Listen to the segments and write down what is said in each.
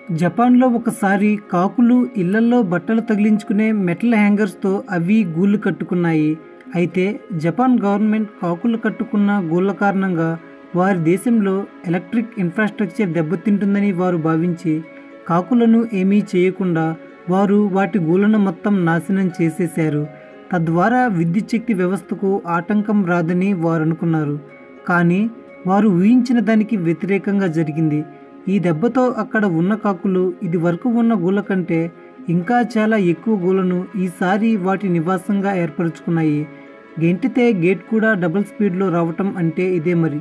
జపాన్లో ఒకసారి కాకులు ఇళ్లల్లో బట్టలు తగిలించుకునే మెటల్ హ్యాంగర్స్తో అవి గూళ్ళు కట్టుకున్నాయి అయితే జపాన్ గవర్నమెంట్ కాకులు కట్టుకున్న గూళ్ళ కారణంగా వారి దేశంలో ఎలక్ట్రిక్ ఇన్ఫ్రాస్ట్రక్చర్ దెబ్బతింటుందని వారు భావించి కాకులను ఏమీ చేయకుండా వారు వాటి గూళ్ళను మొత్తం నాశనం చేసేశారు తద్వారా విద్యుత్ శక్తి వ్యవస్థకు ఆటంకం రాదని వారు అనుకున్నారు కానీ వారు ఊహించిన దానికి వ్యతిరేకంగా జరిగింది ఈ దెబ్బతో అక్కడ ఉన్న కాకులు ఇది వరకు ఉన్న గూళ్ళ కంటే ఇంకా చాలా ఎక్కువ గూళ్ళను ఈసారి వాటి నివాసంగా ఏర్పరచుకున్నాయి గెంటితే గేట్ కూడా డబుల్ స్పీడ్లో రావటం అంటే ఇదే మరి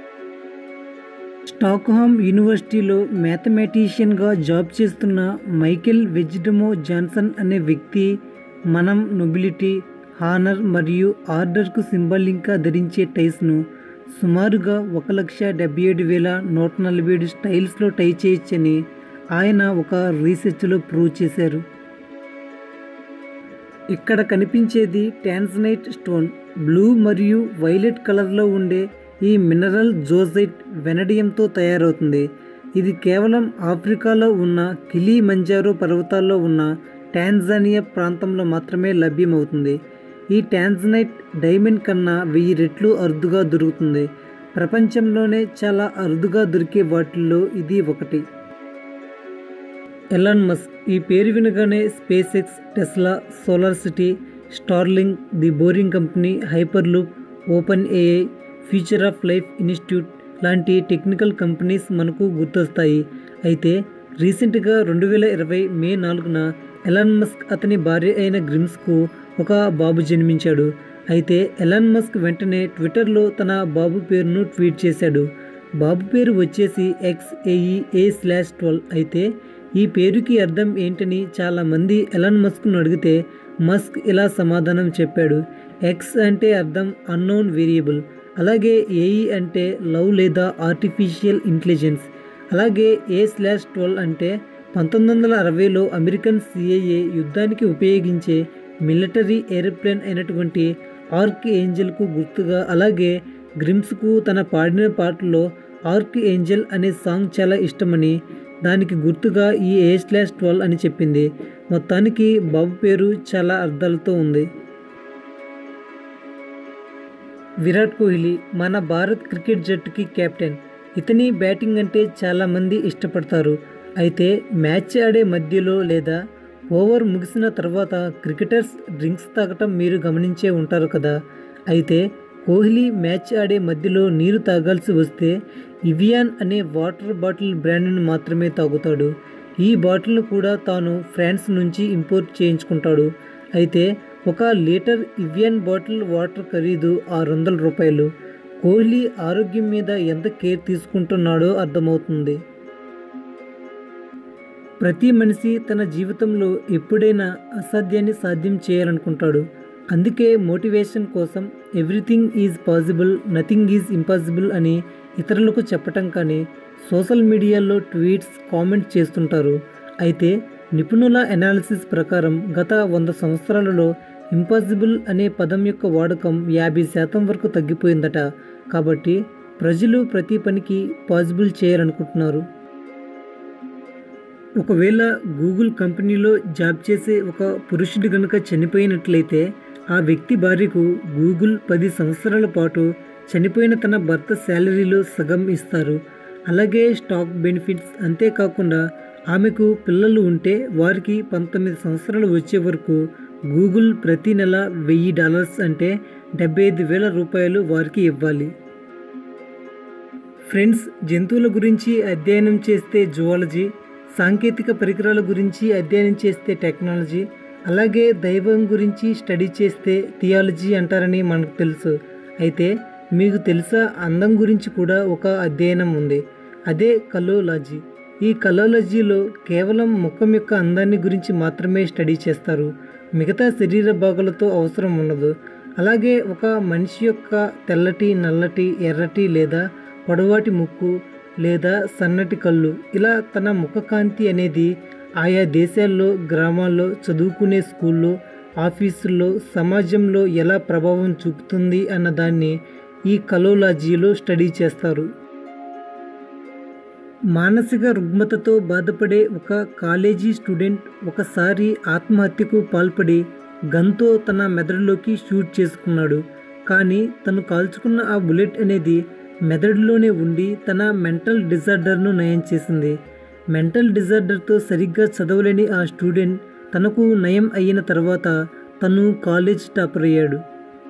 స్టాక్హోమ్ యూనివర్సిటీలో మ్యాథమెటీషియన్గా జాబ్ చేస్తున్న మైకెల్ వెజిడమో జాన్సన్ అనే వ్యక్తి మనం నొబిలిటీ హానర్ మరియు ఆర్డర్కు సింబాలిక్గా ధరించే టైస్ను సుమారుగా ఒక లక్ష డెబ్బై ఏడు వేల నూట నలభై ఏడు స్టైల్స్లో టై చేయొచ్చని ఆయన ఒక రీసెర్చ్లో ప్రూవ్ చేశారు ఇక్కడ కనిపించేది టాన్సనైట్ స్టోన్ బ్లూ మరియు వైలెట్ కలర్లో ఉండే ఈ మినరల్ జోజైట్ వెనడియంతో తయారవుతుంది ఇది కేవలం ఆఫ్రికాలో ఉన్న కిలీ మంజారో పర్వతాల్లో ఉన్న టాంజానియా ప్రాంతంలో మాత్రమే లభ్యమవుతుంది ఈ టాన్జనైట్ డైమండ్ కన్నా వెయ్యి రెట్లు అరుదుగా దొరుకుతుంది ప్రపంచంలోనే చాలా అరుదుగా దొరికే వాటిల్లో ఇది ఒకటి ఎలాన్ మస్క్ ఈ పేరు వినగానే SpaceX Tesla SolarCity Starlink the Boring Company Hyperloop OpenAI Future of Life Institute లాంటి టెక్నికల్ కంపెనీస్ మనకు గుర్తొస్తాయి అయితే రీసెంట్గా రెండు వేల ఇరవై మే నాలుగున ఎలాన్ మస్క్ అతని భార్య అయిన గ్రిమ్స్కు ఒక బాబు జన్మించాడు అయితే ఎలాన్ మస్క్ వెంటనే ట్విట్టర్లో తన బాబు పేరును ట్వీట్ చేశాడు బాబు పేరు వచ్చేసి X AE A slash twelve అయితే ఈ పేరుకి అర్థం ఏంటని చాలామంది ఎలాన్ మస్క్ను అడిగితే మస్క్ ఇలా సమాధానం చెప్పాడు ఎక్స్ అంటే అర్థం అన్నోన్ వేరియబుల్ అలాగే ఏఈ అంటే లవ్ లేదా ఆర్టిఫిషియల్ ఇంటెలిజెన్స్ అలాగే ఏ స్లాష్ ట్వెల్వ్ అంటే పంతొమ్మిది వందల అరవైలో అమెరికన్ సిఐఏ యుద్ధానికి ఉపయోగించే మిలిటరీ ఏరోప్లేన్ అయినటువంటి ఆర్క్ ఏంజల్కు గుర్తుగా అలాగే గ్రిమ్స్కు తన పాడిన పాటలో ఆర్క్ ఏంజల్ అనే సాంగ్ చాలా ఇష్టమని దానికి గుర్తుగా ఈ ఏ స్లాష్ ట్వెల్వ్ అని చెప్పింది మొత్తానికి బాబు పేరు చాలా అర్థాలతో ఉంది విరాట్ కోహ్లీ మన భారత్ క్రికెట్ జట్టుకి కెప్టెన్ ఇతని బ్యాటింగ్ అంటే చాలామంది ఇష్టపడతారు అయితే మ్యాచ్ ఆడే మధ్యలో లేదా ఓవర్ ముగిసిన తర్వాత క్రికెటర్స్ డ్రింక్స్ తాగటం మీరు గమనించే ఉంటారు కదా అయితే కోహ్లీ మ్యాచ్ ఆడే మధ్యలో నీరు తాగాల్సి వస్తే ఇవియాన్ అనే వాటర్ బాటిల్ బ్రాండ్ను మాత్రమే తాగుతాడు ఈ బాటిల్ను కూడా తాను ఫ్రాన్స్ నుంచి ఇంపోర్ట్ చేయించుకుంటాడు అయితే ఒక లీటర్ ఇవియన్ బాటిల్ వాటర్ ఖరీదు ఆరు వందల రూపాయలు కోహ్లీ ఆరోగ్యం మీద ఎంత కేర్ తీసుకుంటున్నాడో అర్థమవుతుంది ప్రతి మనిషి తన జీవితంలో ఎప్పుడైనా అసాధ్యాన్ని సాధ్యం చేయాలనుకుంటాడు అందుకే మోటివేషన్ కోసం everything is possible nothing is impossible అని ఇతరులకు చెప్పటం కానీ సోషల్ మీడియాలో ట్వీట్స్ కామెంట్స్ చేస్తుంటారు అయితే నిపుణుల అనాలిసిస్ ప్రకారం గత వంద సంవత్సరాలలో ఇంపాసిబుల్ అనే పదం యొక్క వాడకం యాభై శాతం వరకు తగ్గిపోయిందట కాబట్టి ప్రజలు ప్రతి పనికి పాసిబుల్ చేయాలనుకుంటున్నారు ఒకవేళ గూగుల్ కంపెనీలో జాబ్ చేసే ఒక పురుషుడు కనుక చనిపోయినట్లయితే ఆ వ్యక్తి భార్యకు గూగుల్ పది సంవత్సరాల పాటు చనిపోయిన తన భర్త శాలరీలో సగం ఇస్తారు అలాగే స్టాక్ బెనిఫిట్స్ అంతేకాకుండా ఆమెకు పిల్లలు ఉంటే వారికి పంతొమ్మిది సంవత్సరాలు వచ్చే వరకు గూగుల్ ప్రతి నెల వెయ్యి డాలర్స్ అంటే డెబ్బై ఐదు వేల రూపాయలు వారికి ఇవ్వాలి ఫ్రెండ్స్ జంతువుల గురించి అధ్యయనం చేస్తే జువాలజీ సాంకేతిక పరికరాల గురించి అధ్యయనం చేస్తే టెక్నాలజీ అలాగే దైవం గురించి స్టడీ చేస్తే థియాలజీ అంటారని మనకు తెలుసు అయితే మీకు తెలుసా అందం గురించి కూడా ఒక అధ్యయనం ఉంది అదే కలోలాజీ ఈ కలోలజీలో కేవలం ముఖం యొక్క అందాన్ని గురించి మాత్రమే స్టడీ చేస్తారు మిగతా శరీర భాగాలతో అవసరం ఉండదు అలాగే ఒక మనిషి యొక్క తెల్లటి నల్లటి ఎర్రటి లేదా పొడవాటి ముక్కు లేదా సన్నటి కళ్ళు ఇలా తన ముఖకాంతి అనేది ఆయా దేశాల్లో గ్రామాల్లో చదువుకునే స్కూల్లో ఆఫీసుల్లో సమాజంలో ఎలా ప్రభావం చూపుతుంది అన్న దాన్ని ఈ కలోలాజీలో స్టడీ చేస్తారు మానసిక రుగ్మతతో బాధపడే ఒక కాలేజీ స్టూడెంట్ ఒకసారి ఆత్మహత్యకు పాల్పడి గన్తో తన మెదడులోకి షూట్ చేసుకున్నాడు కానీ తను కాల్చుకున్న ఆ బుల్లెట్ అనేది మెదడులోనే ఉండి తన మెంటల్ డిజార్డర్ను నయం చేసింది మెంటల్ డిజార్డర్తో సరిగ్గా చదవలేని ఆ స్టూడెంట్ తనకు నయం అయిన తర్వాత తను కాలేజ్ టాపర్ అయ్యాడు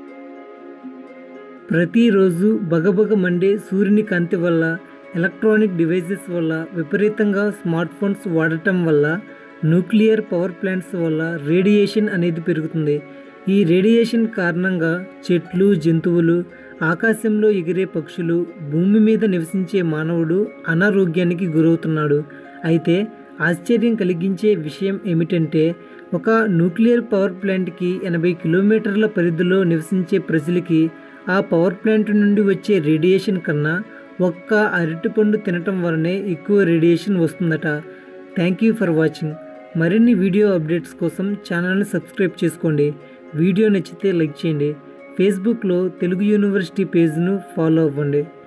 ప్రతిరోజు బగబగ మండే సూర్యుని కాంతి వల్ల ఎలక్ట్రానిక్ డివైసెస్ వల్ల విపరీతంగా స్మార్ట్ ఫోన్స్ వాడటం వల్ల న్యూక్లియర్ పవర్ ప్లాంట్స్ వల్ల రేడియేషన్ అనేది పెరుగుతుంది ఈ రేడియేషన్ కారణంగా చెట్లు జంతువులు ఆకాశంలో ఎగిరే పక్షులు భూమి మీద నివసించే మానవుడు అనారోగ్యానికి గురవుతున్నాడు అయితే ఆశ్చర్యం కలిగించే విషయం ఏమిటంటే ఒక న్యూక్లియర్ పవర్ ప్లాంట్కి ఎనభై కిలోమీటర్ల పరిధిలో నివసించే ప్రజలకి ఆ పవర్ ప్లాంట్ నుండి వచ్చే రేడియేషన్ కన్నా ఒక్క అరటిపండు తినటం వలనే ఎక్కువ రేడియేషన్ వస్తుందట థ్యాంక్ యూ ఫర్ వాచింగ్ మరిన్ని వీడియో అప్డేట్స్ కోసం ఛానల్ని సబ్స్క్రైబ్ చేసుకోండి వీడియో నచ్చితే లైక్ చేయండి ఫేస్బుక్లో తెలుగు యూనివర్సిటీ పేజ్ను ఫాలో అవ్వండి